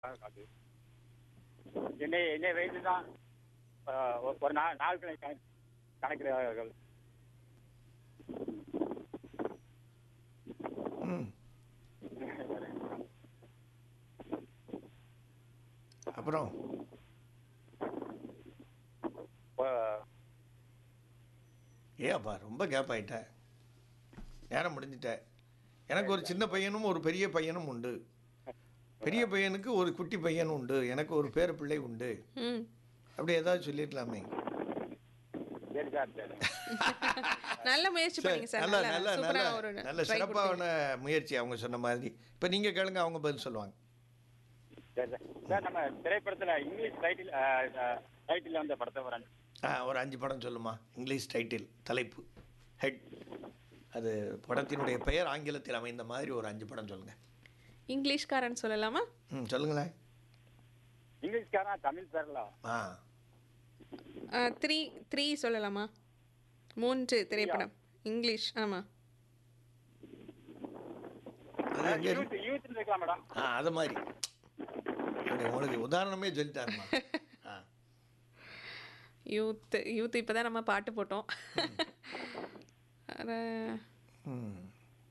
அது என்னை என்னை வைத்து தான் ஆஹ், ஒரு- ஒரு நாள் நாட்களை கணக்கு கணக்கிறார்கள் ம் அப்புறம் ஆஹ், ஏப்பா ரொம்ப கேப் ஆயிட்ட நேரம் முடிஞ்சிட்ட எனக்கு ஒரு சின்ன பையனும் ஒரு பெரிய பையனும் உண்டு பெரிய பையனுக்கு ஒரு குட்டி பையன் உண்டு எனக்கு ஒரு பேர பிள்ளை உண்டு ம் அப்படி ஏதாவது சொல்லிருக்கலாமே சரி சார் சரி நல்ல முயற்சி சரி, பண்ணீங்க சார் நல்ல நல்ல நல்ல நல்ல சூப்பரா ஒரு நல்ல try கொடுத்தீங்க. சிறப்பான முயற்சி அவங்க சொன்ன மாதிரி இப்போ நீங்கள் கேளுங்க அவங்க பதில் சொல்லுவாங்க சரி சார் சார் நம்ம திரைப்படத்தில் இங்கிலீஷ் டைட்டில் டைட்டில் வந்த படத்தை வரேன் ஆ ஒரு அஞ்சு படம் சொல்லுமா இங்கிலீஷ் டைட்டில் தலைப்பு ஹெட் அது படத்தினுடைய பெயர் ஆங்கிலத்தில் அமைந்த மாதிரி ஒரு அஞ்சு படம் சொல்லுங்கள் இங்கிலீஷ்காரன் சொல்லலாமா ம் சொல்லுங்களேன் இங்கிலீஷ்காரன் தமிழ் பேர்ல ஆ த்ரீ த்ரீ சொல்லலாமா மூன்று திரைப்படம் இங்கிலீஷ் ஆமாம் அது எங்கே இருக்கு யூத் யூத் இருக்கலாம் மேடம் ஆ அது மாதிரி அப்படி உங்களுக்கு உதாரணமே சொல்லிட்டாருமா ஆ யூத் யூத் இப்போ தான் நம்ம பாட்டு போட்டோம் அட, ம்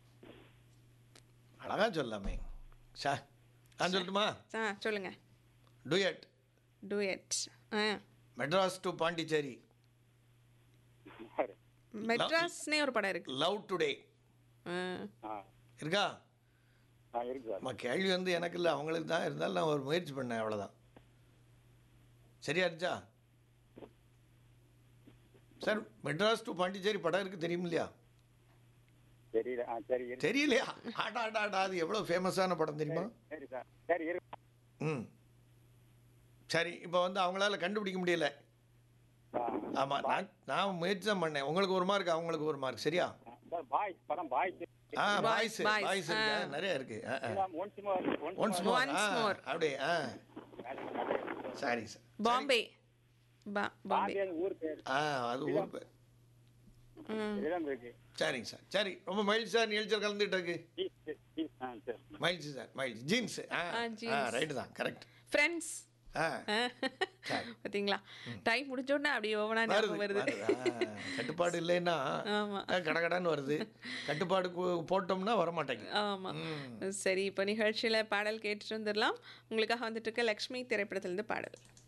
அழகா சொல்லலாமே ஷா நான் சொல்லட்டுமா ஆ சொல்லுங்க டூயட் டூயட் ஆ மெட்ராஸ் டு பாண்டிச்சேரி மெட்ராஸ்னே ஒரு படம் இருக்கு லவ் டுடே ஆ ஆ இருக்கா ஆ இருக்கு சார் அம்மா கேள்வி வந்து எனக்கு இல்லை அவங்களுக்கு தான் இருந்தாலும் நான் ஒரு முயற்சி பண்ணேன் அவ்வளோதான் சரியா இருந்துச்சா சார் மெட்ராஸ் டு பாண்டிச்சேரி படம் இருக்குது தெரியும் இல்லையா தெரியல ஆ சரி இருக்கு தெரியலையா ஆடா ஆடா ஆடா அது எவ்வளோ ஃபேமஸான படம் தெரியுமா சரி சார் சரி இருக்கு ம் சரி இப்போ வந்து அவங்களால கண்டுபிடிக்க முடியல ஆ. ஆமாம் நான் நான் முயற்சி தான் பண்ணேன் உங்களுக்கு ஒரு மார்க் அவங்களுக்கு ஒரு மார்க் சரியா சார் பாய்ஸ் படம் பாய்ஸ் ஆ Boys, வாய்ஸ் boys, வாய்ஸ் ஆ. இருக்கு நிறைய இருக்கு once more once more Once more. அப்படியே ஆ சரி சார் பாம்பே பா பாம்பே பாம்பே ஊர் பேர் ஆ அது ஊர் பேர் ம் இடம் இருக்கு சரிங்க சார் சரி ரொம்ப மகிழ்ச்சி சார் நிகழ்ச்சியில் கலந்துட்டு ஜீ- ஜீ- ஜீ- ஆ சரி மகிழ்ச்சி சார் மகிழ்ச்சி ஜீன்ஸ் ஆ ஆ, ஆ jeans. ரைட்டு தான் கரெக்ட் ஃப்ரெண்ட்ஸ் ஆ பார்த்தீங்களா டைம் முடிஞ்ச உடனே அப்படியே ஓவனா வருது ஞாபகம் வருது வருது. ஆ, கட்டுப்பாடு இல்லைன்னா ஆமா. ஆ, கடகடான்னு வருது கட்டுப்பாடு கு- போட்டோம்னா வர மாட்டேங்குது ஆமா சரி இப்போ நிகழ்ச்சியில பாடல் கேட்டுட்டு வந்துடலாம் உங்களுக்காக வந்துட்டு இருக்க லக்ஷ்மி திரைப்படத்திலிருந்து பாடல்